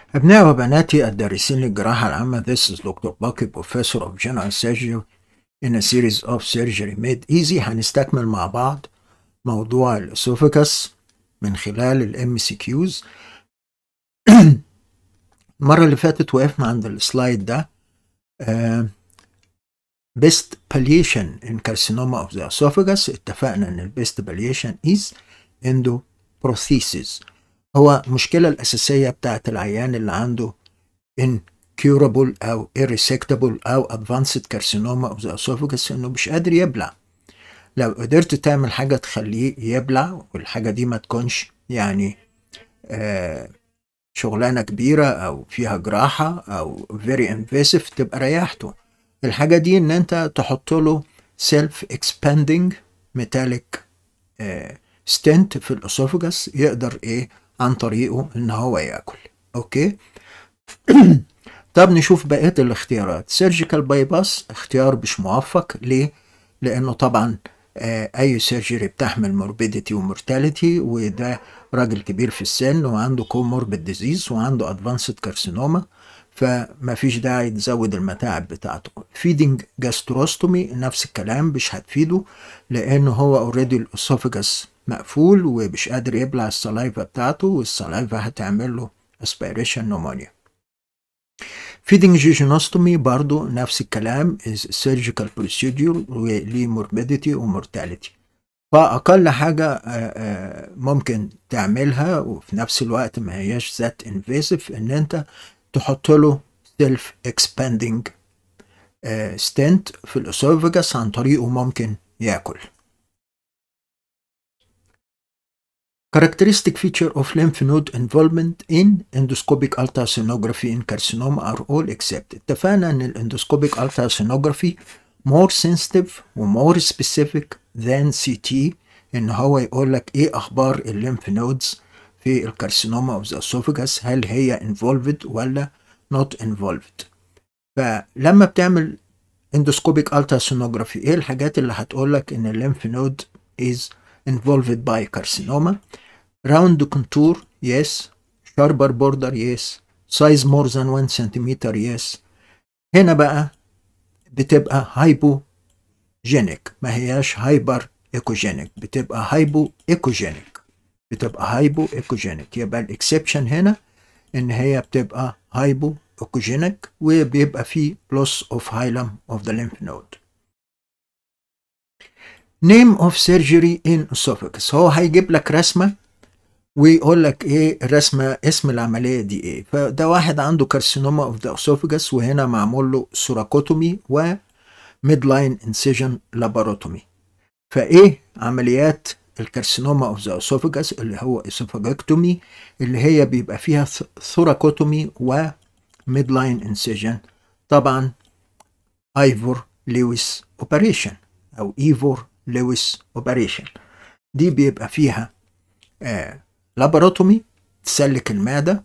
أبنائي وبناتي الدارسين للجراحة العامة This is Dr. Baki Professor of General Surgery in a series of surgery made easy هنستكمل مع بعض موضوع الأسوفيكس من خلال الام سي كيوز المرة اللي فاتت وقفنا عند السلايد ده uh, best palliation in carcinoma of the esophagus اتفقنا ان ال best palliation is endoprothesis هو المشكلة الأساسية بتاعت العيان اللي عنده incurable أو irresectable أو advanced carcinoma of the esophagus إنه مش قادر يبلع لو قدرت تعمل حاجة تخليه يبلع والحاجة دي ما تكونش يعني آه شغلانة كبيرة أو فيها جراحة أو very invasive تبقى ريحته الحاجة دي إن أنت تحط له self expanding metallic آه ستنت في الأسوفجس يقدر إيه عن طريقه ان هو ياكل اوكي طب نشوف بقيه الاختيارات سيرجيكال باي باس اختيار مش موفق ليه لانه طبعا آه اي سيرجري بتحمل موربيديتي ومورتاليتي وده راجل كبير في السن وعنده كوموربيد ديزيز وعنده ادفانسد كارسينوما فما فيش داعي تزود المتاعب بتاعته فيدنج جاستروستومي نفس الكلام مش هتفيده لانه هو اوريدي الاسوفجس مقفول ومش قادر يبلع السلايفا بتاعته والسلايفا هتعمل له اسبيريشن نومونيا فيدنج جيجينوستومي برضو نفس الكلام is surgical procedure وليه morbidity ومورتاليتي فأقل حاجة ممكن تعملها وفي نفس الوقت ما هياش ذات invasive إن أنت تحط له self expanding stent في الأسوفجس عن طريقه ممكن ياكل Characteristic feature of lymph node involvement in endoscopic ultrasonography in carcinoma are all except اتفقنا ان الاندوسكوبيك ultrasonography more sensitive و more specific than CT ان هو يقول لك ايه اخبار الليمف نودز في الكارسينوما اوف ذا اسوفجاس هل هي involved ولا not involved فلما بتعمل endoscopic ultrasonography ايه الحاجات اللي هتقول لك ان الليمف نود is involved by carcinoma. Round contour, yes. Sharper border, yes. Size more than 1 centimeter, yes. هنا بقى بتبقى هايبوجينيك ما هياش هايبر ايكوجينيك بتبقى هايبو ايكوجينيك بتبقى هايبو ايكوجينيك يبقى الاكسبشن هنا ان هي بتبقى هايبو ايكوجينيك وبيبقى فيه loss of hilum of the lymph node. name of surgery in esophagus هو هيجيب لك رسمه ويقول لك ايه الرسمه اسم العمليه دي ايه فده واحد عنده كارسينوما اوف ذا اسوفجس وهنا معمول له سوراكوتومي و ميد لاين انسيجن لاباروتومي فايه عمليات الكارسينوما اوف ذا اسوفجس اللي هو اسوفاجكتومي اللي هي بيبقى فيها ثوراكوتومي و ميد لاين انسيجن طبعا ايفور لويس اوبريشن او ايفور لويس اوبريشن دي بيبقى فيها آه لاباروتومي تسلك المعدة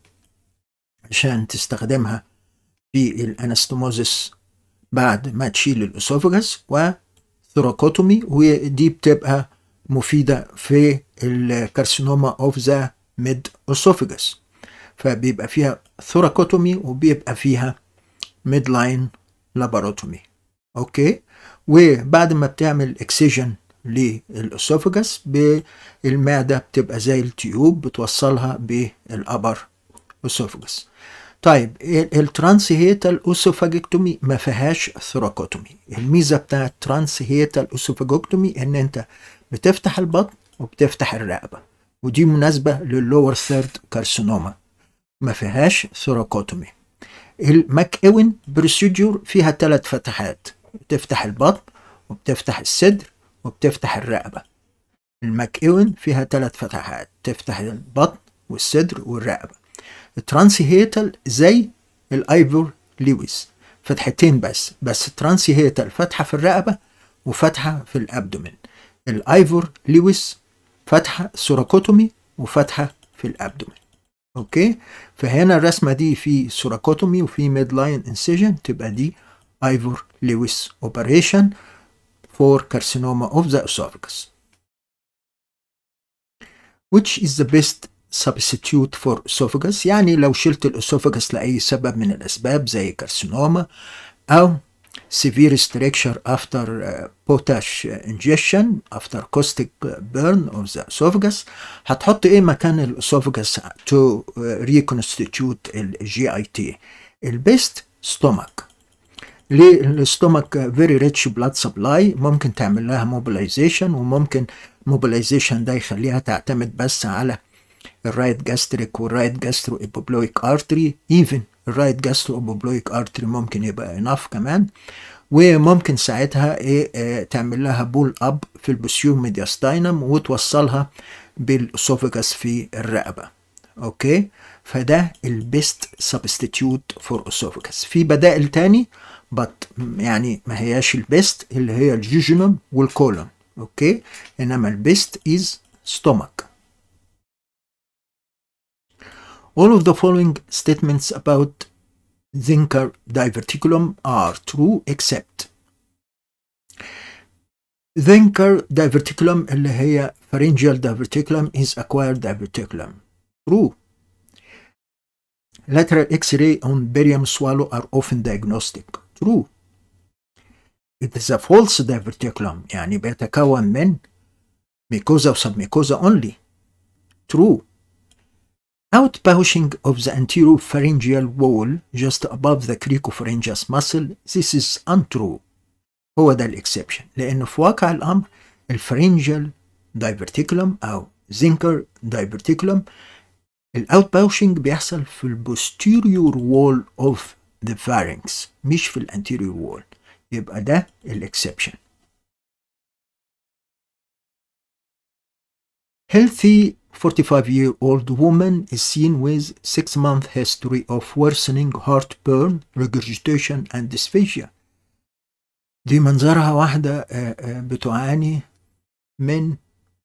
عشان تستخدمها في الانستموزس بعد ما تشيل الاسوفجس وثوراكوتومي ودي بتبقى مفيدة في الكارسينوما اوف ذا ميد اسوفجس فبيبقى فيها ثوراكوتومي وبيبقى فيها ميد لاين لاباروتومي اوكي وبعد ما بتعمل اكسجن للاسوفجس بالمعده بتبقى زي التيوب بتوصلها بالابر اسوفجس طيب الترانسهيتال اسوفاجكتومي ما فيهاش ثوراكوتومي الميزه بتاعت الترانسهيتال اسوفاجكتومي ان انت بتفتح البطن وبتفتح الرقبه ودي مناسبه لللور ثيرد كارسينوما ما فيهاش ثوراكوتومي الماك ايوين بروسيدور فيها ثلاث فتحات بتفتح البطن وبتفتح الصدر وبتفتح الرقبة الماك ايوين فيها ثلاث فتحات تفتح البطن والصدر والرقبة الترانسيهيتال زي الايفور لويس فتحتين بس بس الترانسيهيتال فتحة في الرقبة وفتحة في الابدومين الايفور لويس فتحة سوراكوتومي وفتحة في الابدومين اوكي فهنا الرسمة دي في سوراكوتومي وفي ميد لاين انسيجن تبقى دي Ivor Lewis operation for carcinoma of the esophagus. Which is the best substitute for esophagus يعني لو شلت الاسوفاجس لأي سبب من الأسباب زي كارسينوما أو severe stricture after uh, potash ingestion after caustic burn of the esophagus هتحط ايه مكان الاسوفاجس to uh, reconstitute الجي اي تي البيست stomach ليه الستومك فيري ريتش بلاد سبلاي ممكن تعمل لها موبيلايزيشن وممكن موبيلايزيشن ده يخليها تعتمد بس على الرايت جاستريك والرايت جاسترو ايبوبلويك ارتري ايفن الرايت جاسترو ايبوبلويك ارتري ممكن يبقى اناف كمان وممكن ساعتها ايه اه تعمل لها بول اب في البوسيوم ميدياستاينم وتوصلها بالاسوفاجس في الرقبه اوكي فده البيست سبستيتيوت فور اسوفاجس في بدائل تاني بط يعني ما هياش البيست اللي هي الجيجنوم والكولون اوكي انما البيست از stomach all of the following statements about Zinker diverticulum are true except Zinker diverticulum اللي هي pharyngeal diverticulum is acquired diverticulum true lateral x-ray on barium swallow are often diagnostic true it is a false diverticulum يعني بيتكون من mucosa و submucosa only true outpouching of the anterior pharyngeal wall just above the cricopharyngeus muscle this is untrue هو ده الاكسبشن لان في واقع الامر الفارنجيال دايفرتيكولم او زينكر دايفرتيكولم الاوتباوشنج بيحصل في البوستيريور وول اوف ذا pharynx مش في الانتيريور وول يبقى ده الاكسبشن healthy 45 year old woman is seen with 6 month history of worsening heartburn regurgitation and dysphagia دي منظرها واحدة بتعاني من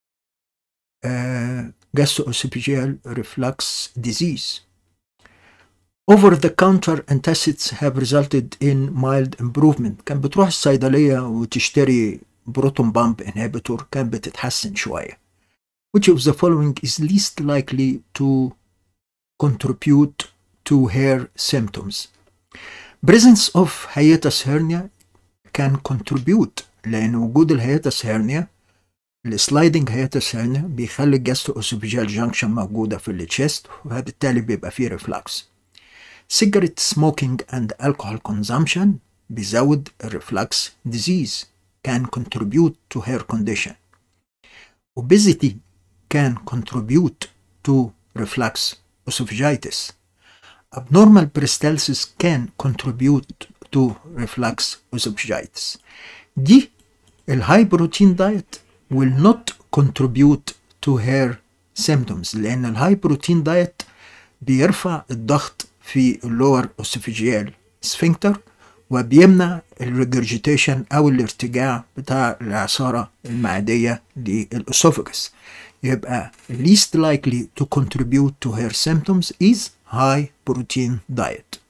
gastroesophageal reflux disease. Over-the-counter antacids have resulted in mild improvement. كان بتروح الصيدلية وتشتري بروتون بامب inhibitor كان بتتحسن شوية. Which of the following is least likely to contribute to her symptoms? Presence of hiatus hernia can contribute لأن وجود الهياتس هيرنيا السلايدنج هياتس هيرنيا بيخلي الجاسترو اسوفيجيال جانكشن موجودة في التشيست وبالتالي بيبقى فيه ريفلكس cigarette smoking and alcohol consumption بيزود الريفلكس disease can contribute to her condition obesity can contribute to reflux esophagitis abnormal peristalsis can contribute to reflux esophagitis دي الهاي بروتين دايت will not contribute to her symptoms لأن الهاي بروتين دايت بيرفع الضغط في اللور اسوفيجيال سفنكتر وبيمنع الريجرجيتيشن أو الارتجاع بتاع العصارة المعدية للأسوفجس يبقى least likely to contribute to her symptoms is high protein diet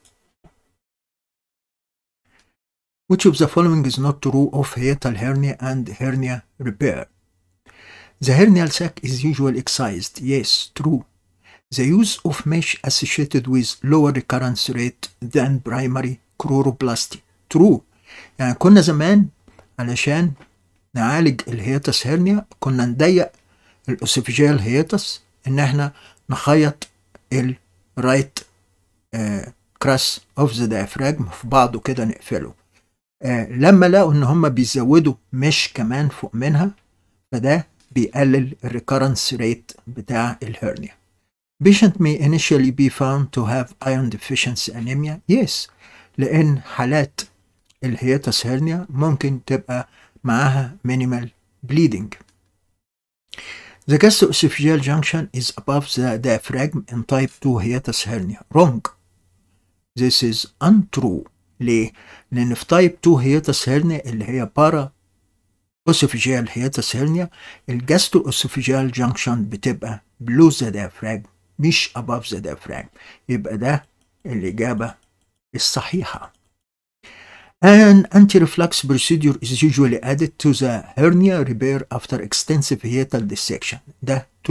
Which of the following is not true of hiatal hernia and hernia repair? The hernial sac is usually excised. Yes, true. The use of mesh associated with lower recurrence rate than primary chloroplasty. True. يعني كنا زمان علشان نعالج الهياتس هرنيا كنا نضيق الاسوفيجيال هياتس ان احنا نخيط الرايت كراس اوف ذا diaphragm في بعضه كده نقفله آه لما لقوا ان هم بيزودوا مش كمان فوق منها فده بيقلل الريكرنس ريت بتاع الهرنيا patient may initially be found to have iron deficiency anemia yes لان حالات الهياتس هرنيا ممكن تبقى معاها minimal bleeding The gastroesophageal junction is above the diaphragm in type 2 hiatus hernia. Wrong. This is untrue. ليه؟ لأن في تايب 2 هياتس هيرنيا اللي هي بارا اوسوفيجيال هياتس هيرنيا الجاسترو اوسوفيجيال جانكشن بتبقى بلو ذا ديافراجم مش above ذا diaphragm يبقى ده الإجابة الصحيحة. An anti-reflux procedure is usually added to the hernia repair after extensive hiatal dissection. ده true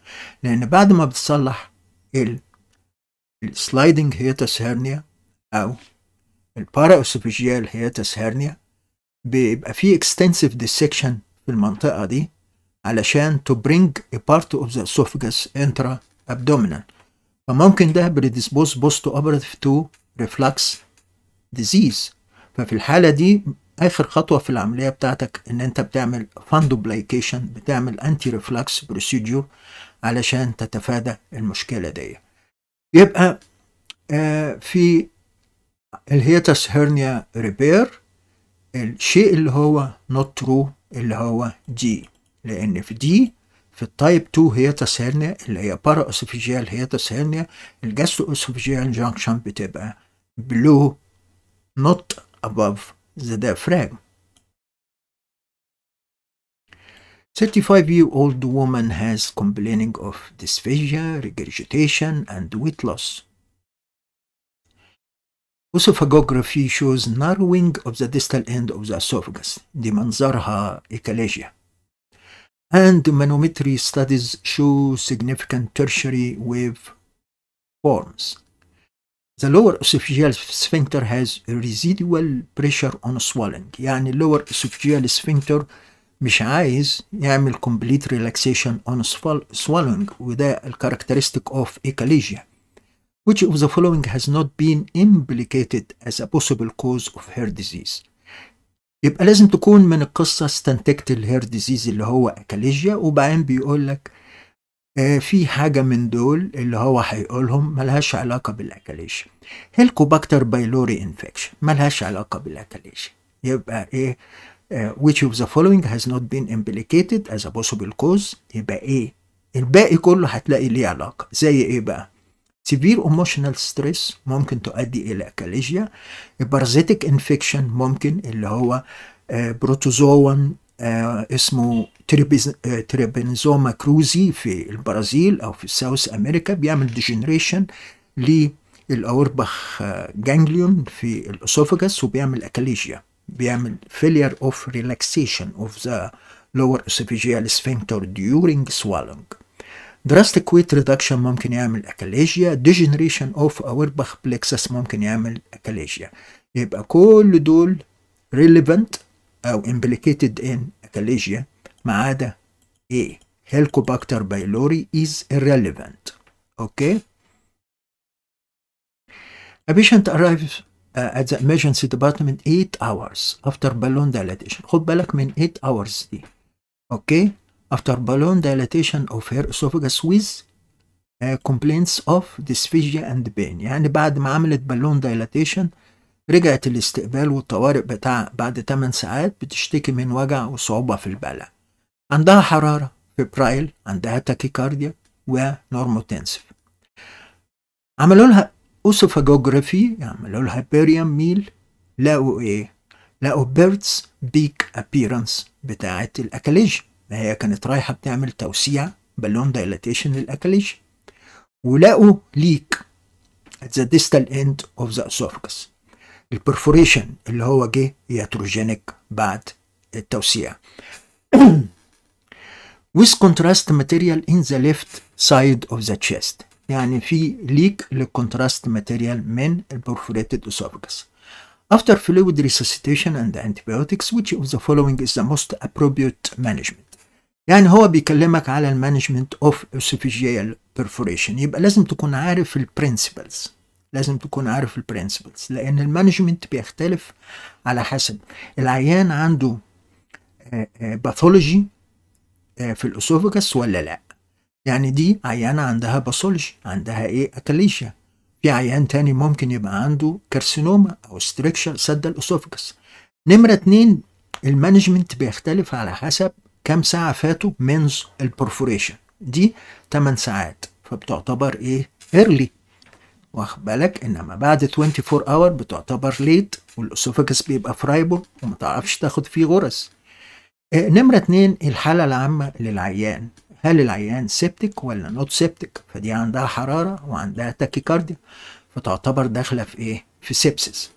لان بعد ما بتصلح ال السلايدنج هيتس هيرنيا او البارا اسوفيجيال هيتس هيرنيا بيبقى فيه extensive dissection في المنطقة دي علشان to bring a part of the esophagus intra abdominal فممكن ده predisposed post operative to reflux disease ففي الحالة دي آخر خطوة في العملية بتاعتك إن أنت بتعمل فاندوبلايكيشن بتعمل أنتي ريفلكس بروسيدور علشان تتفادى المشكلة دي يبقى آه في الهيتس هيرنيا ريبير الشيء اللي هو نوت ترو اللي هو دي لان في دي في التايب 2 هيتس هيرنيا اللي هي بارا اسوفيجيال هيتس هيرنيا الجاسترو اسوفيجيال جانكشن بتبقى below not above the diaphragm 35 year old woman has complaining of dysphagia, regurgitation and weight loss. Oesophagography shows narrowing of the distal end of the esophagus. دي منظرها إيكاليجيا. And manometry studies show significant tertiary wave forms. The lower esophageal sphincter has residual pressure on swelling. يعني lower esophageal sphincter مش عايز يعمل complete relaxation on swallowing وده الكاركترستيك of echalalia. Which of the following has not been implicated as a possible cause of hair disease? يبقى لازم تكون من القصة استنتجت الهير ديزيز اللي هو اكاليجيا وبعدين بيقول لك آه في حاجة من دول اللي هو هيقولهم ملهاش علاقة بالاكاليجيا هيلكوباكتر بايلوري انفكشن ملهاش علاقة بالاكاليجيا يبقى ايه uh, which of the following has not been implicated as a possible cause يبقى ايه الباقي كله هتلاقي ليه علاقة زي ايه بقى severe emotional stress ممكن تؤدي الى اكاليجيا بارازيتك انفكشن ممكن اللي هو uh, بروتوزوان uh, اسمه تريبينزوما كروزي في البرازيل او في الساوث امريكا بيعمل ديجنريشن للاوربخ جانجليون في الاسوفاجس وبيعمل اكاليجيا بيعمل failure of relaxation of the lower esophageal sphincter during swallowing. Drastic weight reduction ممكن يعمل أكاليجيا degeneration of Auerbach plexus ممكن يعمل أكاليجيا يبقى كل دول relevant أو implicated in أكاليجيا ما عدا A Helicobacter pylori is irrelevant okay A patient arrives uh, at the emergency department 8 hours after balloon dilatation خد بالك من 8 hours دي اوكي after balloon dilatation of her esophagus with uh, complaints of dysphagia and pain يعني بعد ما عملت بالون dilatation رجعت الاستقبال والطوارئ بتاع بعد 8 ساعات بتشتكي من وجع وصعوبة في البلع عندها حرارة فبرايل عندها تاكيكارديا ونورموتنسف عملوا لها اوسوفاجوجرافي يعملوا لها بيريام ميل لقوا ايه؟ لقوا بيردز بيك ابيرنس بتاعة الاكاليجيا ما هي كانت رايحة بتعمل توسيع بالون دايلاتيشن للاكاليجيا ولقوا ليك at the distal end of the esophagus البرفوريشن اللي هو جه ياتروجينيك بعد التوسيع with contrast material in the left side of the chest يعني في ليك للكونتراست ماتيريال من البرفوريتد اسوفاجس After fluid resuscitation and antibiotics which of the following is the most appropriate management يعني هو بيكلمك على المانجمنت اوف esophageal perforation يبقى لازم تكون عارف البرنسبلز لازم تكون عارف البرنسبلز لان المانجمنت بيختلف على حسب العيان عنده باثولوجي في الاسوفاجس ولا لا يعني دي عيانة عندها باثولوجي عندها ايه اكاليشيا في عيان تاني ممكن يبقى عنده كارسينوما او ستريكشر سد الاسوفاجس نمرة اتنين المانجمنت بيختلف على حسب كام ساعة فاتوا منذ البرفوريشن دي 8 ساعات فبتعتبر ايه ايرلي واخد بالك انما بعد 24 اور بتعتبر ليت والاسوفاجس بيبقى فرايبل وما تعرفش تاخد فيه غرز إيه نمرة اتنين الحالة العامة للعيان هل العيان سيبتك ولا نوت سيبتك فدي عندها حرارة وعندها تاكيكارديا فتعتبر داخلة في ايه في سيبسس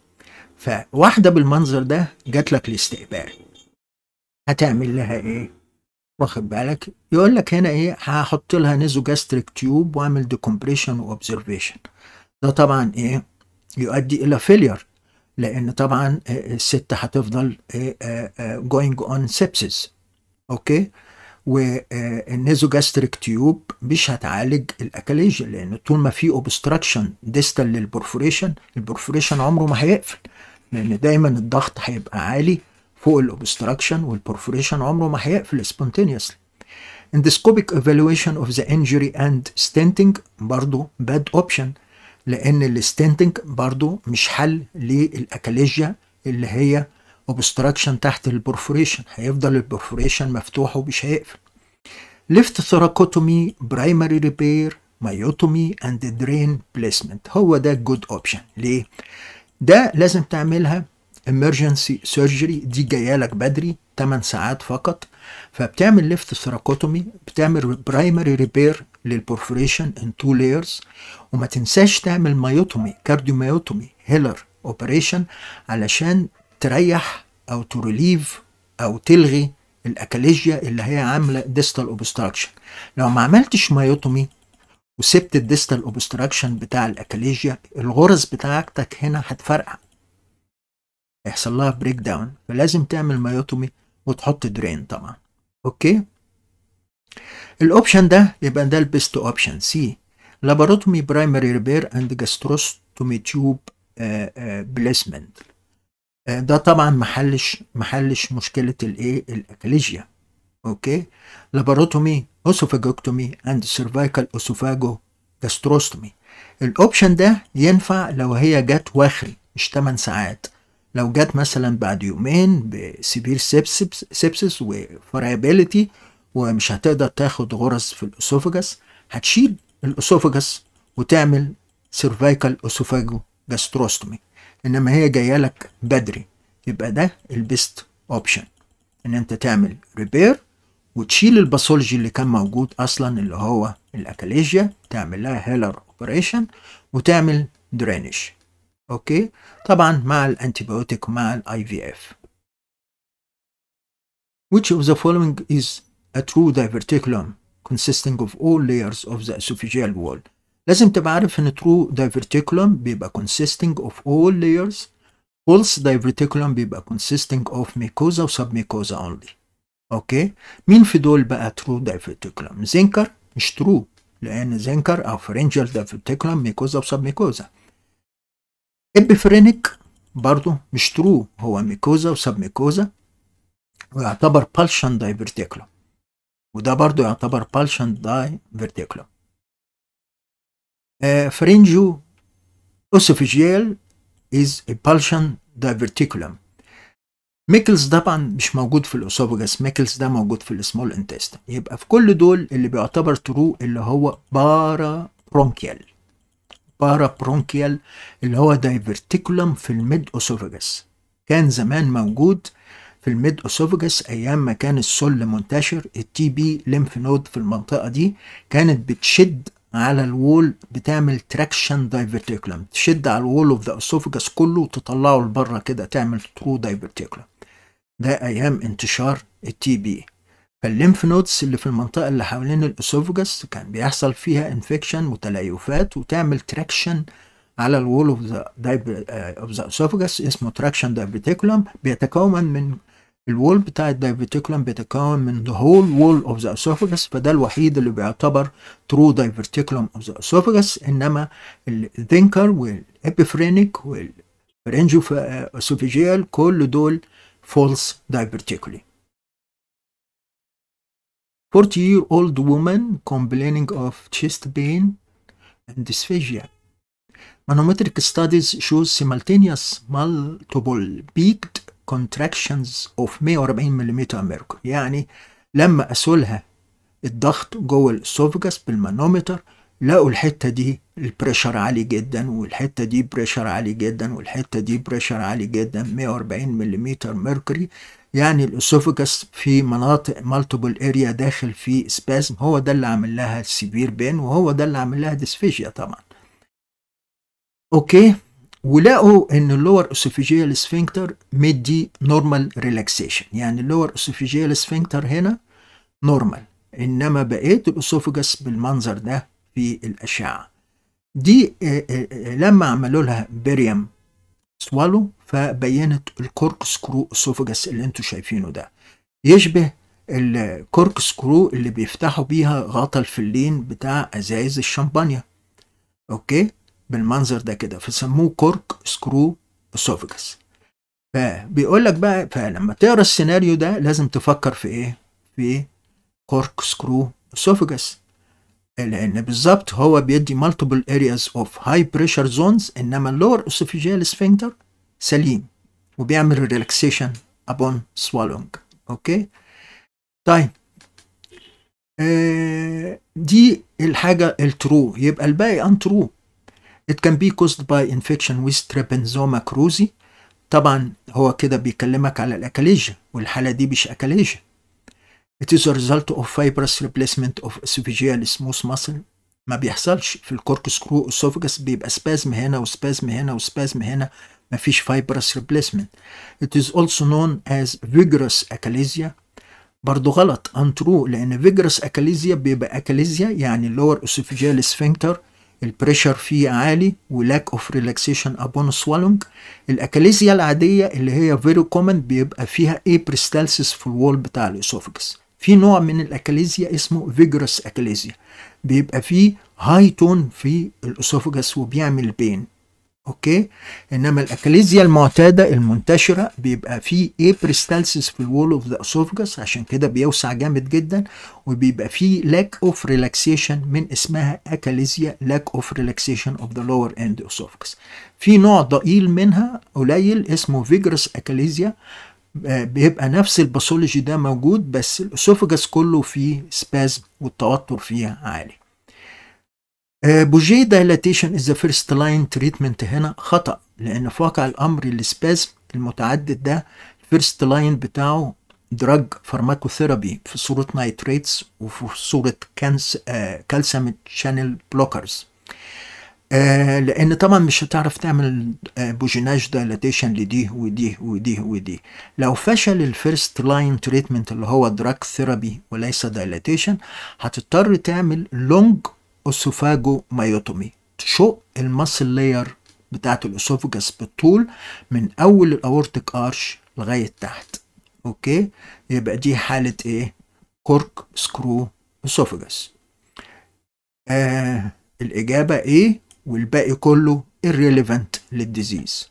فواحدة بالمنظر ده جات لك الاستقبال هتعمل لها ايه واخد بالك يقول لك هنا ايه هحط لها نيزو جاستريك تيوب واعمل ديكومبريشن واوبزرفيشن ده طبعا ايه يؤدي الى فيلير لان طبعا الست هتفضل جوينج اون سيبسيس اوكي والنيزوجاستريك تيوب مش هتعالج الاكاليجيا لان طول ما في اوبستراكشن ديستال للبرفوريشن البرفوريشن عمره ما هيقفل لان دايما الضغط هيبقى عالي فوق الاوبستراكشن والبرفوريشن عمره ما هيقفل spontaneously endoscopic evaluation of the injury and stenting برضو bad option لان الستنتنج برضو مش حل للاكاليجيا اللي هي اوبستراكشن تحت البرفوريشن هيفضل البرفوريشن مفتوح ومش هيقفل ليفت ثراكوتومي برايمري ريبير مايوتومي اند درين بليسمنت هو ده جود اوبشن ليه ده لازم تعملها emergency surgery دي جايه لك بدري 8 ساعات فقط فبتعمل ليفت ثراكوتومي بتعمل برايمري ريبير للبرفوريشن ان تو لايرز وما تنساش تعمل مايوتومي كارديو مايوتومي هيلر اوبريشن علشان تريح او تريليف او تلغي الاكاليجيا اللي هي عامله ديستال اوبستراكشن لو ما عملتش مايوتومي وسبت الديستال اوبستراكشن بتاع الاكاليجيا الغرز بتاعتك هنا هتفرقع هيحصل لها بريك داون فلازم تعمل مايوتومي وتحط درين طبعا اوكي الاوبشن ده يبقى ده البيست اوبشن سي لاباروتومي برايمري ريبير اند جاستروستومي تيوب بليسمنت ده طبعا محلش محلش مشكله الايه الاكاليجيا اوكي لاباروتومي اوسوفاجوكتومي اند سيرفايكال اوسوفاجو جاستروستومي الاوبشن ده ينفع لو هي جت واخري مش 8 ساعات لو جت مثلا بعد يومين بسيفير سيبسس سيبسس وفرايبيليتي ومش هتقدر تاخد غرز في الاسوفجس هتشيل الاسوفجس وتعمل سيرفايكال اسوفاجو جاستروستومي انما هي جايه لك بدري يبقى ده البيست اوبشن ان انت تعمل ريبير وتشيل الباثولوجي اللي كان موجود اصلا اللي هو الاكاليجيا تعمل لها هيلر اوبريشن وتعمل درينج اوكي طبعا مع الانتيبيوتيك ومع الاي في اف Which of the following is a true diverticulum consisting of all layers of the esophageal wall لازم تبقى عارف ان true diverticulum بيبقى consisting of all layers false diverticulum بيبقى consisting of mucosa و submucosa only اوكي مين في دول بقى true diverticulum زنكر مش true لان زنكر او pharyngeal diverticulum mucosa و submucosa ابيفرينيك برضه مش ترو هو ميكوزا وسب ميكوزا ويعتبر بالشن دايفرتيكولم وده برضه يعتبر بالشن دايفرتيكولم آه فرينجو اوسوفيجيال is a بالشن diverticulum ميكلز طبعا مش موجود في الاسوفجس ميكلز ده موجود في السمول انتستين يبقى في كل دول اللي بيعتبر ترو اللي هو بارا برونكيال بارا برونكيال اللي هو دايفرتيكولم في الميد اسوفجس كان زمان موجود في الميد اسوفجس ايام ما كان السل منتشر التي بي ليمف نود في المنطقه دي كانت بتشد على الوول بتعمل تراكشن دايفرتيكولم تشد على الوول اوف ذا اسوفجس كله وتطلعه لبره كده تعمل ترو دايفرتيكولم ده ايام انتشار التي بي فالليمف نودز اللي في المنطقة اللي حوالين الاسوفجس كان بيحصل فيها انفكشن وتليفات وتعمل تراكشن على الوول اوف ذا اوف ذا اسوفجس اسمه تراكشن دايفرتيكولم بيتكون من الوول بتاع الدايفرتيكولم بيتكون من the whole wall of the esophagus فده الوحيد اللي بيعتبر true diverticulum of the esophagus انما الذنكر والابيفرينيك والرينجو اسوفيجيال كل دول false diverticuli 40 year old woman complaining of chest pain and dysphagia. Manometric studies show simultaneous multiple peaked contractions of 140 ملم mercury يعني لما قاسوا لها الضغط جوه الاسوفجس بالمانومتر لقوا الحته دي البريشر عالي جدا والحته دي بريشر عالي جدا والحته دي بريشر عالي جدا 140 ملم mercury يعني الاسوفجس في مناطق مالتيبل اريا داخل في سبازم هو ده اللي عامل لها سيفير بين وهو ده اللي عامل لها ديسفيجيا طبعا اوكي ولقوا ان اللور اسوفيجيال سفنكتر مدي نورمال ريلاكسيشن يعني اللور اسوفيجيال سفنكتر هنا نورمال انما بقيه الاسوفجس بالمنظر ده في الاشعه دي آه، آه، آه، لما عملوا لها بيريم سوالو فبينت الكورك سكرو اسوفجس اللي انتوا شايفينه ده يشبه الكورك سكرو اللي بيفتحوا بيها غطا الفلين بتاع ازايز الشمبانيا اوكي بالمنظر ده كده فسموه كورك سكرو اسوفجس فبيقول لك بقى فلما تقرا السيناريو ده لازم تفكر في ايه في كورك سكرو اسوفجس لان بالظبط هو بيدي multiple areas of high pressure zones انما اللور esophageal sphincter سليم وبيعمل relaxation upon swallowing اوكي طيب آه دي الحاجة الترو يبقى الباقي untrue it can be caused by infection with trypanosoma cruzi طبعا هو كده بيكلمك على الاكاليجيا والحالة دي مش اكاليجيا It is a result of fibrous replacement of esophageal smooth muscle ما بيحصلش في الكورك سكرو اسوفجس بيبقى سبازم هنا وسبازم هنا وسبازم هنا مفيش fibrous replacement. It is also known as vigorous achalasia برضو غلط untrue لأن vigorous achalasia بيبقى achalasia يعني lower esophageal sphincter البريشر فيه عالي ولاك اوف ريلاكسيشن upon swallowing الاكاليزيا العاديه اللي هي فيري كومن بيبقى فيها ايه بريستالسيس في الوول بتاع الاسوفجس في نوع من الاكاليزيا اسمه فيجرس اكاليزيا بيبقى فيه هاي تون في الاسوفجس وبيعمل بين اوكي انما الاكاليزيا المعتاده المنتشره بيبقى فيه ايه بريستالسيس في الوول اوف ذا اسوفجس عشان كده بيوسع جامد جدا وبيبقى فيه لاك اوف ريلاكسيشن من اسمها اكاليزيا لاك اوف ريلاكسيشن اوف ذا لور اند اسوفجس في نوع ضئيل منها قليل اسمه فيجرس اكاليزيا بيبقى نفس الباثولوجي ده موجود بس الاسوفجس كله فيه سبازم والتوتر فيه عالي بوجي دايلاتيشن از ذا فيرست لاين تريتمنت هنا خطا لان في واقع الامر السبازم المتعدد ده الفيرست لاين بتاعه دراج فارماكوثيرابي في صوره نايتريتس وفي صوره كانس كالسيوم شانل بلوكرز آه لان طبعا مش هتعرف تعمل آه بوجيناج دايلاتيشن لدي ودي ودي ودي لو فشل الفيرست لاين تريتمنت اللي هو دراج ثيرابي وليس دايلاتيشن هتضطر تعمل لونج اسوفاجو مايوتومي تشق المسل لاير بتاعت الاسوفجس بالطول من اول الاورتيك ارش لغايه تحت اوكي يبقى دي حاله ايه كورك سكرو اسوفجس آه الاجابه ايه والباقي كله irrelevant للديزيز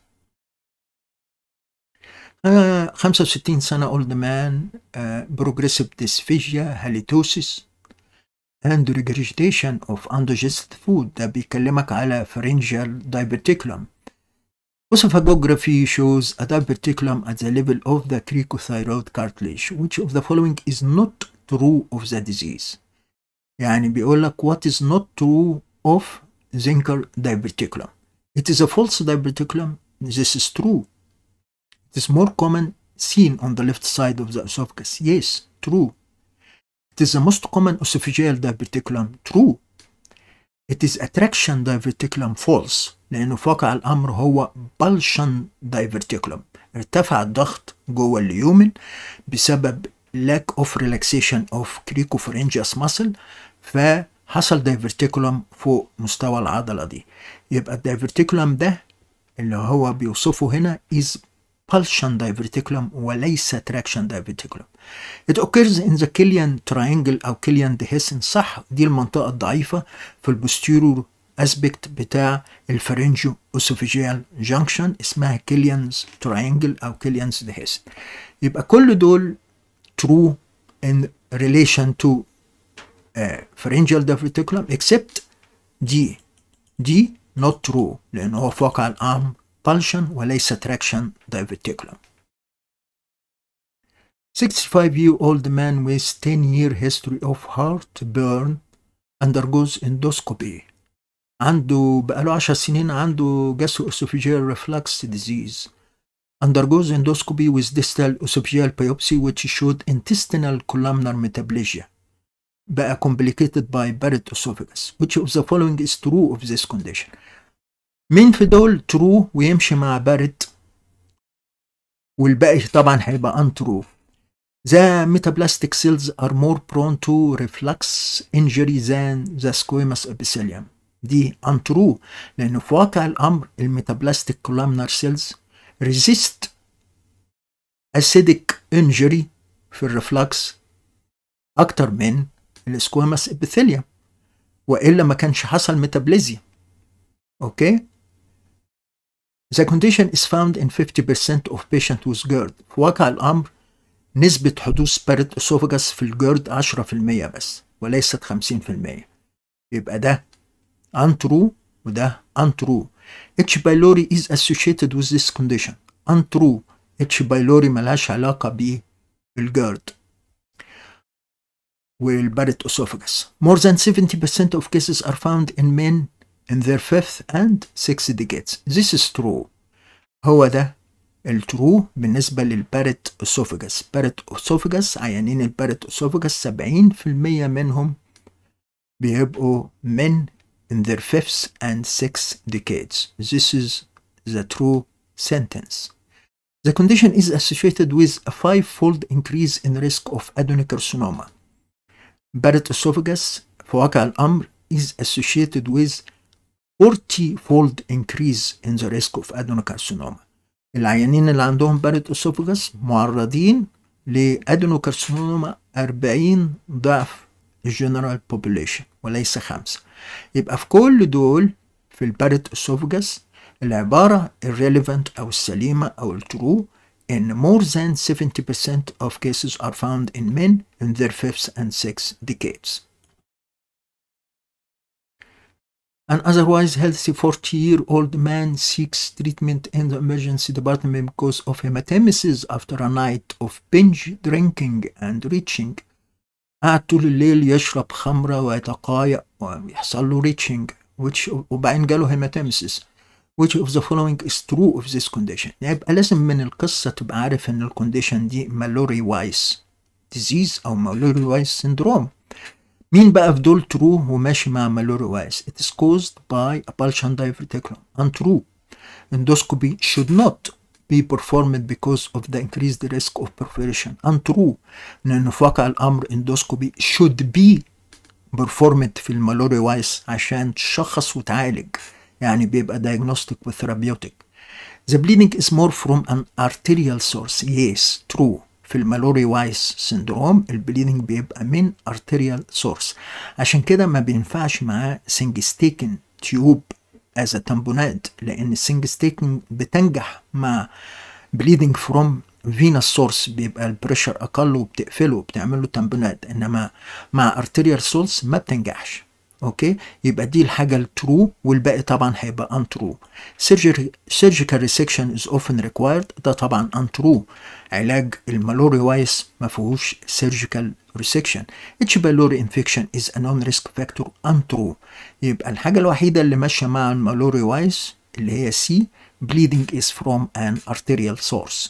آه 65 سنة old man آه progressive dysphagia halitosis and regurgitation of undigested food ده بيكلمك على pharyngeal diverticulum Oesophageography shows a diverticulum at the level of the cricothyroid cartilage which of the following is not true of the disease يعني بيقول لك what is not true of Zinker diverticulum. It is a false diverticulum. This is true. It is more common seen on the left side of the esophagus. Yes, true. It is the most common esophageal diverticulum. True. It is attraction diverticulum false لأنه في واقع الأمر هو بلشن diverticulum ارتفع الضغط جوه اليومن بسبب lack of relaxation of cricopharyngeus muscle ف حصل دايفرتيكولم فوق مستوى العضلة دي يبقى الدايفرتيكولم ده اللي هو بيوصفه هنا is pulsion diverticulum وليس traction diverticulum. It occurs in the Killian triangle أو Killian dehiscence صح دي المنطقة الضعيفة في البوستيرور اسبكت بتاع الفرنجو اسوفيجيال جانكشن اسمها كيليانز تراينجل او كيليانز ديهيسن يبقى كل دول true in relation to uh, pharyngeal diverticulum except دي دي not true لأنه هو في واقع الأمر pulsion وليس traction diverticulum 65 year old man with 10 year history of heartburn undergoes endoscopy عنده بقاله 10 سنين عنده gastroesophageal reflux disease undergoes endoscopy with distal esophageal biopsy which showed intestinal columnar metaplasia بقى complicated by Barrett esophagus which of the following is true of this condition مين في دول true ويمشي مع بارت والباقي طبعا هيبقى untrue The metablastic cells are more prone to reflux injury than the squamous epithelium. دي untrue لأن في واقع الأمر الميتابلاستيك columnar cells resist acidic injury في الرفلكس أكتر من السكوامس ابيثيليوم وإلا ما كانش حصل ميتابليزيا أوكي The condition is found in 50% of patients with GERD في واقع الأمر نسبة حدوث بارد اسوفاجس في الجرد 10% بس وليست 50% يبقى ده untrue وده untrue H. pylori is associated with this condition untrue H. pylori ملهاش علاقة بالجرد والبارد اسوفاجس More than 70% of cases are found in men in their fifth and sixth decades This is true هو ده الترو بالنسبة للبارت اسوفجس بارت اسوفجس عيانين البارت اسوفجس 70% منهم بيبقوا men in their fifth and sixth decades. This is the true sentence. The condition is associated with a five-fold increase in risk of adenocarcinoma. Barrett esophagus في واقع الأمر is associated with 40-fold increase in the risk of adenocarcinoma. العيانين اللي عندهم بارد اسوفجس معرضين لادينوكارسينوما 40 ضعف الجنرال بوبوليشن وليس خمسة يبقى في كل دول في البارد اسوفجس العبارة irrelevant أو السليمة أو الترو in more than 70% of cases are found in men in their fifth and sixth decades. An otherwise healthy 40 year old man seeks treatment in the emergency department because of hematemesis after a night of binge drinking and reaching. قعد طول الليل يشرب خمرة ويتقايأ ويحصل له reaching which وبعدين جاله hematemesis which of the following is true of this condition يبقى لازم من القصة تبقى عارف ان الكونديشن دي مالوري وايس disease او مالوري وايس syndrome مين بقى في دول true وماشي مع مالوري وايس it is caused by a pulsion diverticulum untrue endoscopy should not be performed because of the increased risk of perforation untrue لأن في واقع الأمر endoscopy should be performed في المالوري وايس عشان تشخص وتعالج يعني بيبقى diagnostic وثيرابيوتيك The bleeding is more from an arterial source yes true في المالوري وايس سندروم البليدنج بيبقى من arterial source عشان كده ما بينفعش معاه سنجستيكن تيوب از تامبونات لان السنجستيكن بتنجح مع bleeding from venous source بيبقى البريشر اقل وبتقفله وبتعمل له تامبونات انما مع arterial source ما بتنجحش اوكي يبقى دي الحاجه الترو والباقي طبعا هيبقى انترو surgical resection is often required ده طبعا انترو علاج المالوري وايس ما فيهوش surgical resection اتش بالوري infection is a non risk factor untrue يبقى الحاجه الوحيده اللي ماشيه مع المالوري وايس اللي هي سي bleeding is from an arterial source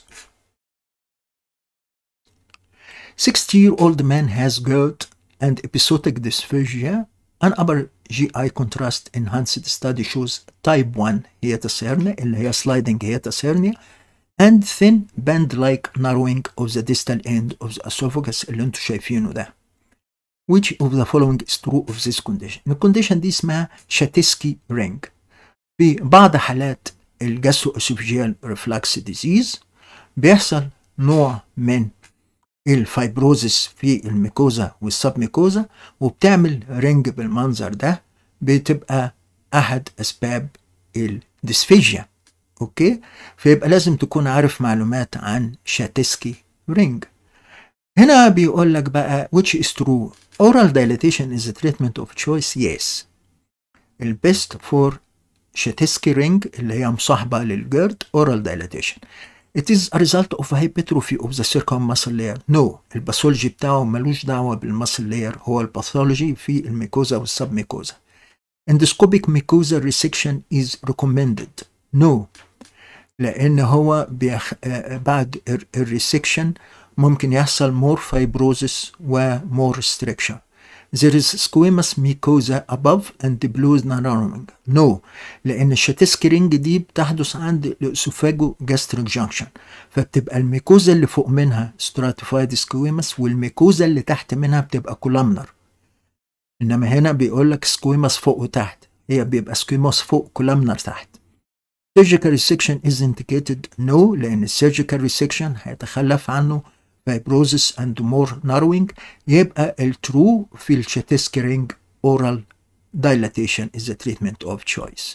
60 year old man has GERD and episodic dysphagia An upper GI contrast enhanced study shows type 1 hiatus hernia اللي هي sliding hiatus hernia and thin band-like narrowing of the distal end of the esophagus اللي انتوا شايفينه ده. Which of the following is true of this condition؟ الكونديشن دي اسمها شاتسكي رينج. في بعض حالات الجاسترو اسوفيجيال ريفلاكس ديزيز بيحصل نوع من الفايبروزس في الميكوزا والسبميكوزا وبتعمل رينج بالمنظر ده بتبقى احد اسباب الديسفيجيا اوكي فيبقى لازم تكون عارف معلومات عن شاتسكي رينج هنا بيقول لك بقى which is true oral dilatation is a treatment of choice yes البيست فور شاتسكي رينج اللي هي مصاحبه للجرد oral dilatation It is a result of hypertrophy of the circummuscle layer. No, الباثولوجي بتاعه ملوش دعوة بالمسل layer هو الباثولوجي في الميكوزا والسبميكوزا. Endoscopic mucosal resection is recommended. No, لأن هو بيخ... بعد الريسكشن ممكن يحصل more fibrosis و more restriction. There is squamous mucosa above and below the narrowing. No لأن الشاتسكي رينج دي بتحدث عند الأسوفاجو جاستريك جانكشن فبتبقى الميكوزا اللي فوق منها stratified squamous والميكوزا اللي تحت منها بتبقى كولامنر إنما هنا بيقول لك سكويمس فوق وتحت هي بيبقى سكويموس فوق كولامنر تحت surgical resection is indicated no لأن السيرجيكال resection هيتخلف عنه fibrosis and more narrowing يبقى الترو في الشاتسكي رينج oral dilatation is the treatment of choice.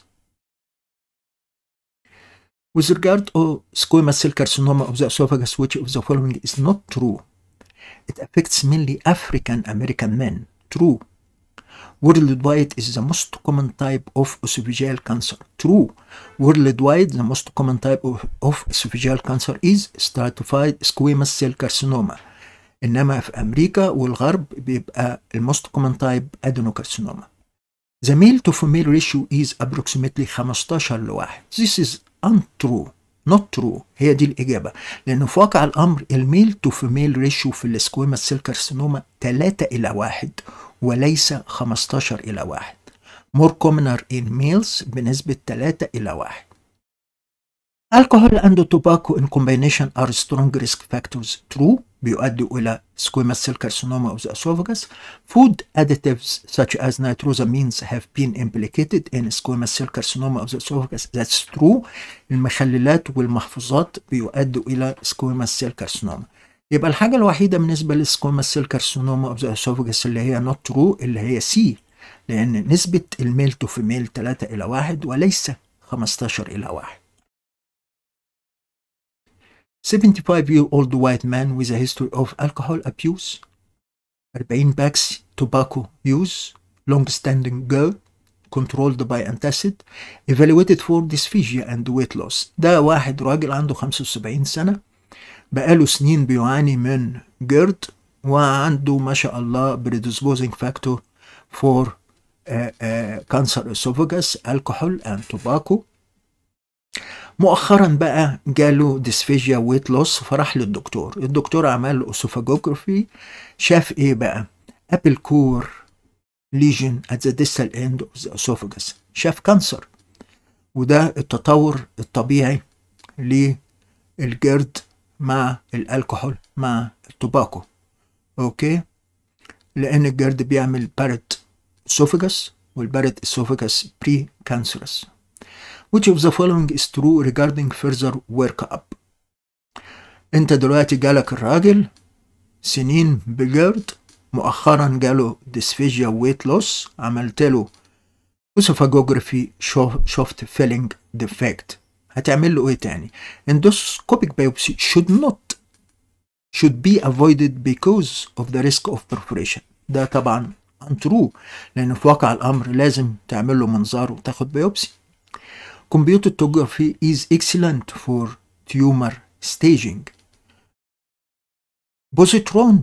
With regard to squamous cell carcinoma of the esophagus, which of the following is not true? It affects mainly African American men. True. Worldwide is the most common type of esophageal cancer. True. Worldwide, the most common type of, of esophageal cancer is stratified squamous cell carcinoma. إنما في أمريكا والغرب بيبقى الموست common type adenocarcinoma. The male to female ratio is approximately 15 لواحد. This is untrue. not true هي دي الإجابة لأنه في واقع الأمر الميل تو فيميل ريشيو في السكويما سيل كارسينوما 3 إلى 1 وليس 15 إلى 1 more commoner in males بنسبة 3 إلى 1 Alcohol and tobacco in combination are strong risk factors true بيؤدوا إلى squamous cell carcinoma of the esophagus. Food additives such as nitrosamines have been implicated in squamous cell carcinoma of the esophagus. That's true. المخللات والمحفوظات بيؤدوا إلى squamous cell carcinoma. يبقى الحاجة الوحيدة بالنسبة للسكوماس سيل كارسينوما اوف ذا اسوفجس اللي هي نوت ترو اللي هي سي لأن نسبة الميل تو فيميل 3 إلى 1 وليس 15 إلى 1 75 year old white man with a history of alcohol abuse 40 bags tobacco use long standing girl controlled by antacid evaluated for dysphagia and weight loss ده واحد راجل عنده 75 سنة بقاله سنين بيعاني من جرد وعنده ما شاء الله predisposing factor for uh, uh, cancer esophagus alcohol and tobacco مؤخرا بقى جاله ديسفيجيا ويت لوس فراح للدكتور الدكتور عمل له اسوفاجوجرافي شاف ايه بقى ابل كور ليجن at the distal end of the esophagus شاف كانسر وده التطور الطبيعي للجرد مع الالكحول مع التوباكو اوكي لان الجرد بيعمل بارت اسوفاجس والبارت اسوفاجس بري كانسرس which of the following is true regarding further workup انت دلوقتي جالك الراجل سنين بجرد مؤخرا جاله ديسفيجيا ويت لوس عملت له اسوفاجوجرافي شفت فيلينج ديفكت هتعمل له ايه تاني endoscopic biopsy should not should be avoided because of the risk of perforation ده طبعا untrue لان في واقع الامر لازم تعمل له منظار وتاخد بيوبسي computed tomography is excellent for tumor staging positron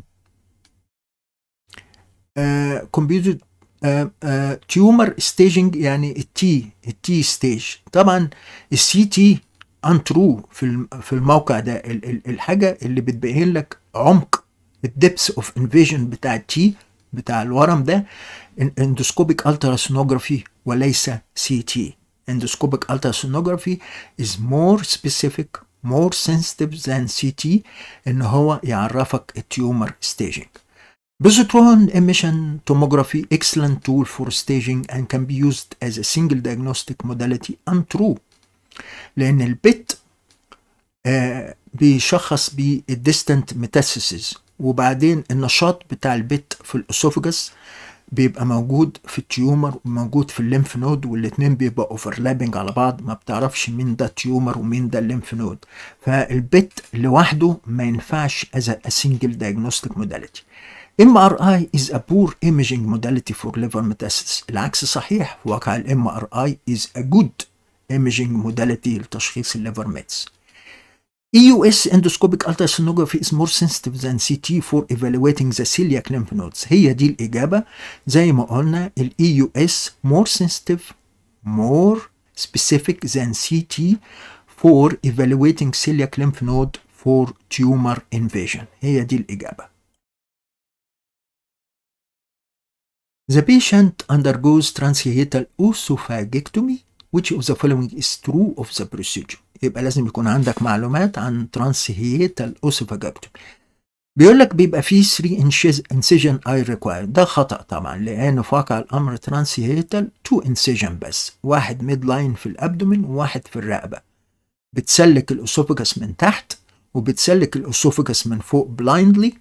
uh, computed تيومر ستيجنج يعني التي التي ستيج طبعا السي تي انترو في في الموقع ده الحاجه اللي بتبين لك عمق الدبس اوف انفيجن بتاع التي بتاع الورم ده اندوسكوبيك التراسونوجرافي وليس سي تي endoscopic ultrasonography is more specific more sensitive than CT ان هو يعرفك التيومر staging Positron emission tomography excellent tool for staging and can be used as a single diagnostic modality untrue لأن البت آه بيشخص بالديستنت ميتاسيسز وبعدين النشاط بتاع البت في الاسوفجس بيبقى موجود في التيومر وموجود في الليمف نود والاتنين بيبقى اوفرلابنج على بعض ما بتعرفش مين ده تيومر ومين ده الليمف نود فالبت لوحده ما ينفعش as a single diagnostic modality MRI is a poor imaging modality for liver metastasis العكس صحيح في واقع ال MRI is a good imaging modality لتشخيص الليفر ميتس EUS endoscopic ultrasonography is more sensitive than CT for evaluating the celiac lymph nodes هي دي الإجابة زي ما قلنا ال EUS more sensitive more specific than CT for evaluating celiac lymph node for tumor invasion هي دي الإجابة The patient undergoes transhiatal oesophageectomy which of the following is true of the procedure يبقى لازم يكون عندك معلومات عن transhiatal oesophageectomy بيقول لك بيبقى فيه 3 incision eye required ده خطأ طبعا لأن في واقع الأمر transhiatal 2 incision بس واحد ميد لاين في الأبدومين وواحد في الرقبة بتسلك الأسوفجس من تحت وبتسلك الأسوفجس من فوق بلايندلي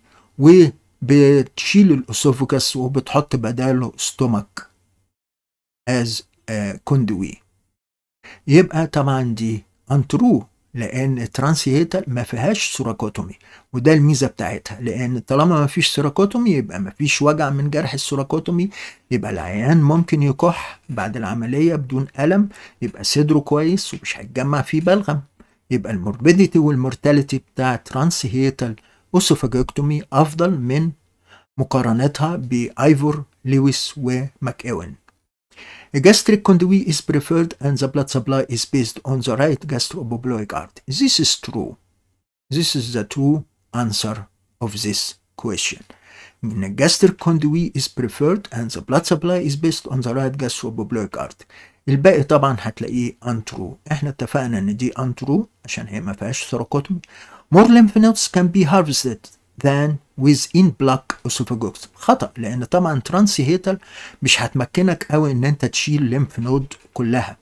وبتشيل الأسوفجس وبتحط بداله ستومك as كوندوي يبقى طبعا دي انترو لان الترانسيتال ما فيهاش سوراكوتومي وده الميزه بتاعتها لان طالما ما فيش سوراكوتومي يبقى ما فيش وجع من جرح السوراكوتومي يبقى العيان ممكن يكح بعد العمليه بدون الم يبقى صدره كويس ومش هيتجمع فيه بلغم يبقى الموربيديتي والمورتاليتي بتاع ترانسهيتال اوسوفاجيكتومي افضل من مقارنتها بايفور لويس وماك ايون A gastric conduit is preferred and the blood supply is based on the right gastroepiploic artery. This is true. This is the true answer of this question. The gastric conduit is preferred and the blood supply is based on the right gastroepiploic artery. الباقي طبعا هتلاقيه untrue. احنا اتفقنا ان دي untrue عشان هي ما فيهاش ثروكوتومي. More lymph nodes can be harvested than within block esophagus خطأ لأن طبعا ترانسيهيتال مش هتمكنك قوي إن أنت تشيل ليمف نود كلها.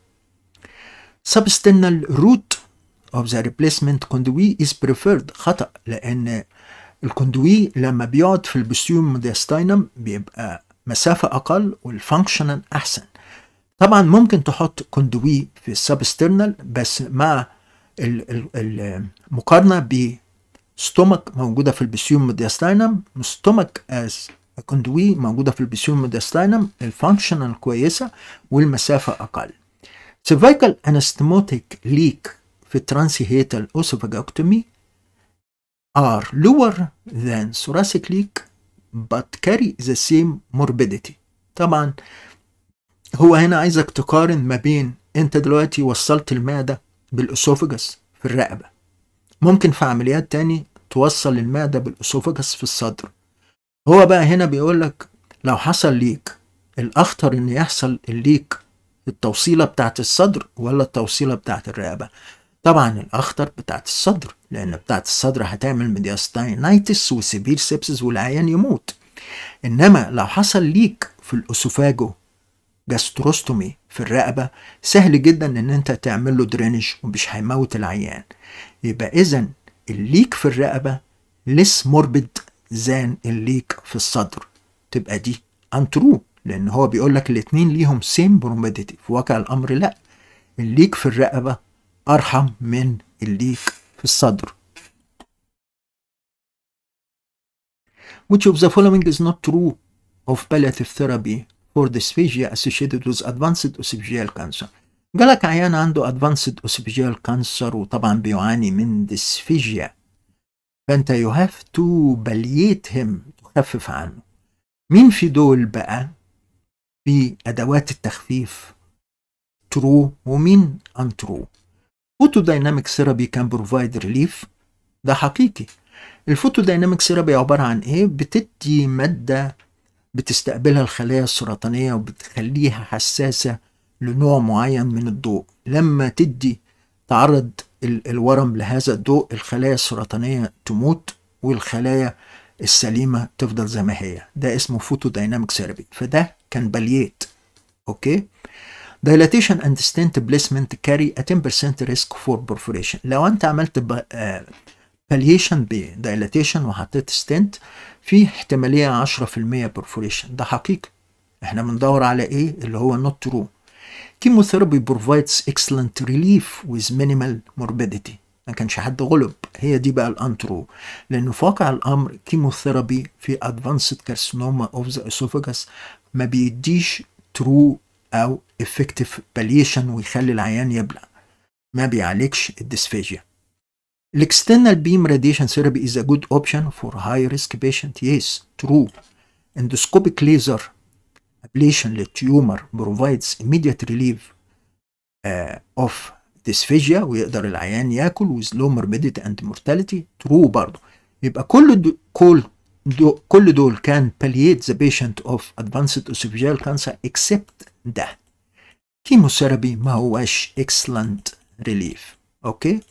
Substernal route of the replacement conduit is preferred خطأ لأن الكوندوي لما بيقعد في البسيوم ميدياستاينم بيبقى مسافة أقل والفانكشنال أحسن. طبعا ممكن تحط كوندوي في السبسترنال بس مع المقارنة ب ستومك موجودة في البسيوم ميدياستاينم ستومك از كوندوي موجودة في البسيوم ميدياستاينم الفانكشنال كويسة والمسافة أقل cervical anastomotic leak في الترانسيهيتال اوسوفاجوكتومي are lower than thoracic leak but carry the same morbidity طبعا هو هنا عايزك تقارن ما بين انت دلوقتي وصلت المعدة بالاسوفجس في الرقبة ممكن في عمليات تاني توصل المعدة بالاسوفجس في الصدر هو بقى هنا بيقول لك لو حصل ليك الاخطر ان يحصل الليك التوصيلة بتاعت الصدر ولا التوصيلة بتاعت الرقبة طبعا الاخطر بتاعت الصدر لان بتاعت الصدر هتعمل ميدياستاينايتس وسيفير سيبسس والعيان يموت انما لو حصل ليك في الاسوفاجو جاستروستومي في الرقبة سهل جدا ان انت تعمل له درينج ومش هيموت العيان يبقى اذا الليك في الرقبة لس موربد زان الليك في الصدر تبقى دي انترو لان هو بيقول لك الاتنين ليهم سيم بروميديتي في واقع الامر لا الليك في الرقبة ارحم من الليك في الصدر Which of the following is not true of palliative therapy for dysphagia associated with advanced esophageal cancer جالك عيان عنده advanced esophageal cancer وطبعا بيعاني من dysphagia فانت you have to palliate him تخفف عنه مين في دول بقى في ادوات التخفيف true ومين untrue photodynamic therapy can provide relief ده حقيقي الفوتودايناميك ثيرابي عبارة عن ايه بتدي مادة بتستقبلها الخلايا السرطانية وبتخليها حساسة لنوع معين من الضوء لما تدي تعرض الورم لهذا الضوء الخلايا السرطانية تموت والخلايا السليمة تفضل زي ما هي ده اسمه فوتودايناميك ثيرابي فده كان باليت اوكي dilatation and stent placement carry a 10% risk for perforation لو انت عملت ب... آه باليشن بدايلاتيشن وحطيت ستنت في احتمالية 10% برفوريشن ده حقيقي احنا بندور على ايه اللي هو نوت ترو كيموثيرابي بروفايدز اكسلنت ريليف ويز مينيمال موربيديتي ما كانش حد غلب هي دي بقى الانترو لانه في واقع الامر كيموثيرابي في ادفانسد كارسينوما اوف ذا اسوفاجاس ما بيديش ترو او افكتيف باليشن ويخلي العيان يبلع ما بيعالجش الديسفاجيا L'external beam radiation therapy is a good option for high risk patient. Yes, true. Endoscopic laser ablation للتيومر provides immediate relief uh, of dysphagia ويقدر العيان ياكل with low morbidity and mortality. True برضه. يبقى كل كل دو كل دول كان palliate the patient of advanced esophageal cancer except ده كيموثيرابي ما هواش excellent relief اوكي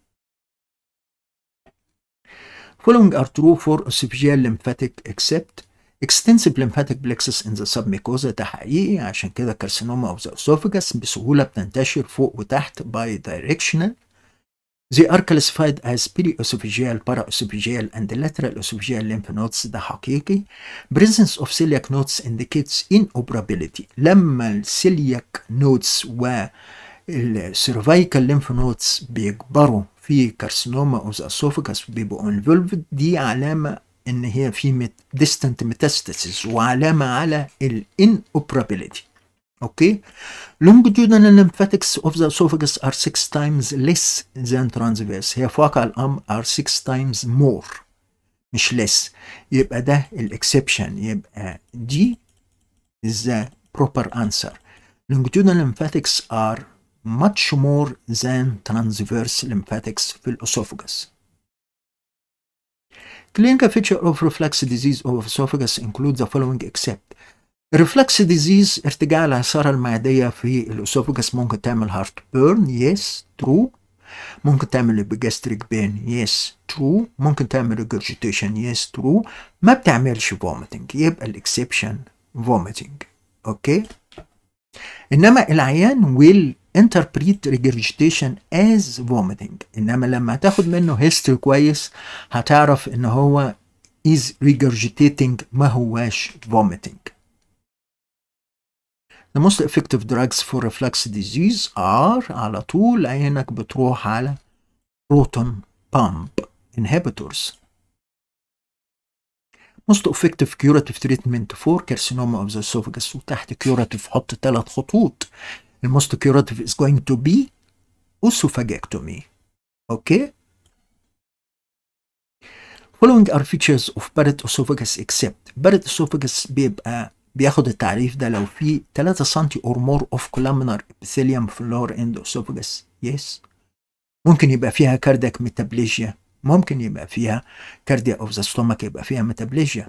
following are true for esophageal lymphatic except extensive lymphatic plexus in the submucosa ده حقيقي عشان كده carcinoma of the esophagus بسهولة بتنتشر فوق وتحت by directional They are classified as periesophageal, paraesophageal, and lateral esophageal lymph nodes ده حقيقي. Presence of celiac nodes indicates inoperability. لما السيلياك نودز والسيرفايكال lymph nodes بيكبروا في كارسينوما اوف ذا اسوفاجس بيبقوا انفولفد دي علامة ان هي في distant metastasis وعلامة على الinoperability. Okay, longitudinal lymphatics of the esophagus are six times less than transverse. هي في واقع الأمر are six times more مش less. يبقى ده الإكسبشن يبقى دي is the proper answer. Longitudinal lymphatics are much more than transverse lymphatics في الأسوفاجس. Clinical feature of reflux disease of esophagus include the following except الريفلكس ديزيز ارتجاع العصارة المعدية في الأسوفجس ممكن تعمل هارت بيرن يس ترو ممكن تعمل بجاستريك بين يس ترو ممكن تعمل ريجرجيتيشن يس ترو ما بتعملش فوميتنج يبقى الاكسبشن فوميتنج اوكي انما العيان ويل interpret regurgitation as vomiting انما لما تاخد منه هيستوري كويس هتعرف ان هو is regurgitating ما هواش vomiting The most effective drugs for reflux disease are على طول عينك بتروح على proton pump inhibitors. Most effective curative treatment for carcinoma of the esophagus وتحت curative حط ثلاث خطوط. The most curative is going to be oesophageectomy. Okay? Following are features of Barrett esophagus except Barrett esophagus بيبقى بياخد التعريف ده لو في 3 سم or more of columnar epithelium في اللور اند esophagus yes ممكن يبقى فيها كاردياك ميتابليجيا ممكن يبقى فيها كارديا اوف ذا ستومك يبقى فيها ميتابليجيا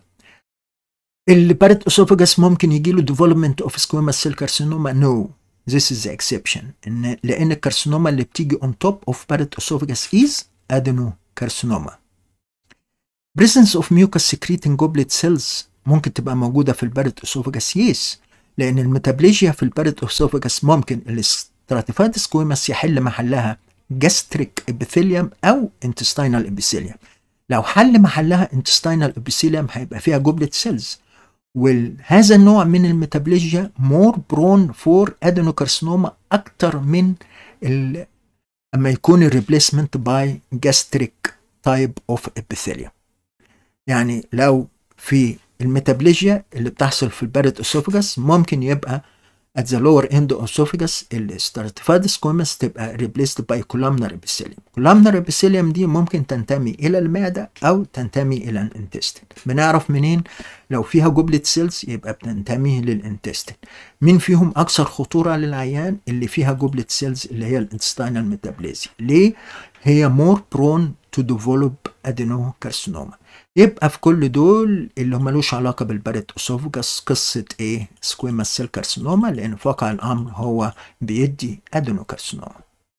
البارت اسوفاجس ممكن يجي له development of squamous cell carcinoma no this is the exception ان لان الكارسينوما اللي بتيجي on top of parrot esophagus is adenocarcinoma presence of mucus secreting goblet cells ممكن تبقى موجودة في البارد اسوفاجس يس لأن الميتابليجيا في البارد اسوفاجس ممكن الاستراتيفايد سكويمس يحل محلها جاستريك ابيثيليوم أو انتستينال ابيثيليوم لو حل محلها انتستينال ابيثيليوم هيبقى فيها جوبلت سيلز وهذا النوع من الميتابليجيا مور برون فور ادينوكارسينوما أكتر من ال... اما يكون الريبليسمنت باي جاستريك تايب اوف ابيثيليوم يعني لو في الميتابليجيا اللي بتحصل في البارد اسوفجس ممكن يبقى at the lower end of esophagus ال stratified squamous تبقى replaced by columnar epithelium. columnar epithelium دي ممكن تنتمي إلى المعدة أو تنتمي إلى الانتستين. بنعرف منين؟ لو فيها جبلة سيلز يبقى بتنتمي للانتستين. مين فيهم أكثر خطورة للعيان؟ اللي فيها جبلة سيلز اللي هي الانتستينال ميتابليزيا. ليه؟ هي more prone to develop adenocarcinoma. يبقى في كل دول اللي هم ملوش علاقة بالبارت اسوفجس قصة ايه سكويما سيل كارسينوما لان في واقع الامر هو بيدي ادينوكارسينوما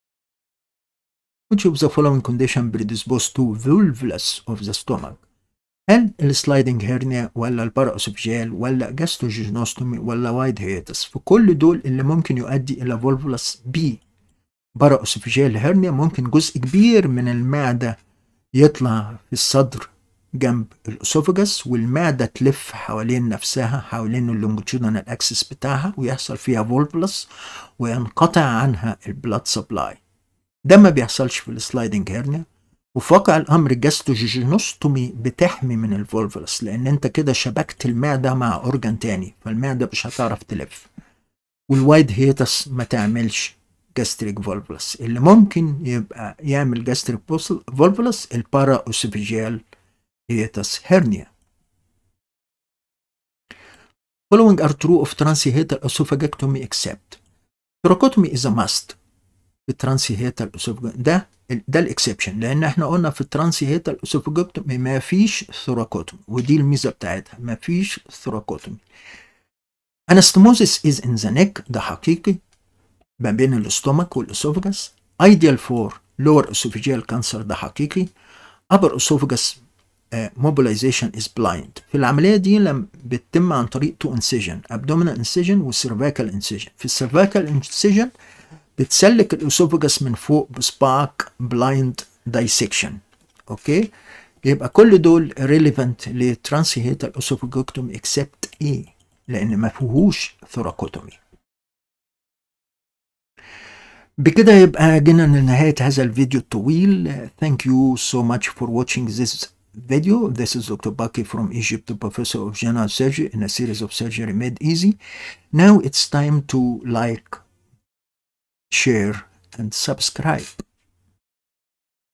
which of the following condition predisposed to volvulus of the stomach هل السلايدنج هيرنيا ولا الباراوسوفجيال ولا جاستروجينوستومي ولا وايد هيتس في كل دول اللي ممكن يؤدي الى فولفولس بي باراوسوفجيال هيرنيا ممكن جزء كبير من المعدة يطلع في الصدر جنب الاسوفجس والمعدة تلف حوالين نفسها حوالين اللونجيتودينال اكسس بتاعها ويحصل فيها فولفلس وينقطع عنها البلاد سبلاي ده ما بيحصلش في السلايدنج هيرنيا وفي واقع الامر الجاستروجينوستومي بتحمي من الفولفلس لان انت كده شبكت المعده مع اورجان تاني فالمعده مش هتعرف تلف والوايد هيتس ما تعملش جاستريك فولفلس اللي ممكن يبقى يعمل جاستريك فولفلس البارا اوسوفيجيال hiatus hernia. Following are true of transhiatal esophagectomy except thoracotomy is a must. في الترانسيهيتال اسوفجكتوم ده ده الاكسبشن لان احنا قلنا في الترانسيهيتال اسوفجكتوم ما فيش ثوراكوتومي ودي الميزه بتاعتها ما فيش ثوراكوتومي انستموزيس از ان ذا نيك ده حقيقي ما بين الاستومك والاسوفجس ايديال فور لور اسوفيجيال كانسر ده حقيقي upper esophagus mobilization is blind في العملية دي لم بتتم عن طريق تو incision abdominal incision وcervical incision في السيرفيكال incision بتسلك الاسوفجس من فوق بصباعك بلايند دايسكشن اوكي يبقى كل دول relevant لترانسيهيتال اسوفجكتوم اكسبت ايه لان ما فيهوش ثوراكوتومي بكده يبقى جينا لنهاية هذا الفيديو الطويل thank you so much for watching this video this is Dr. Baki from Egypt professor of general surgery in a series of surgery made easy now it's time to like share and subscribe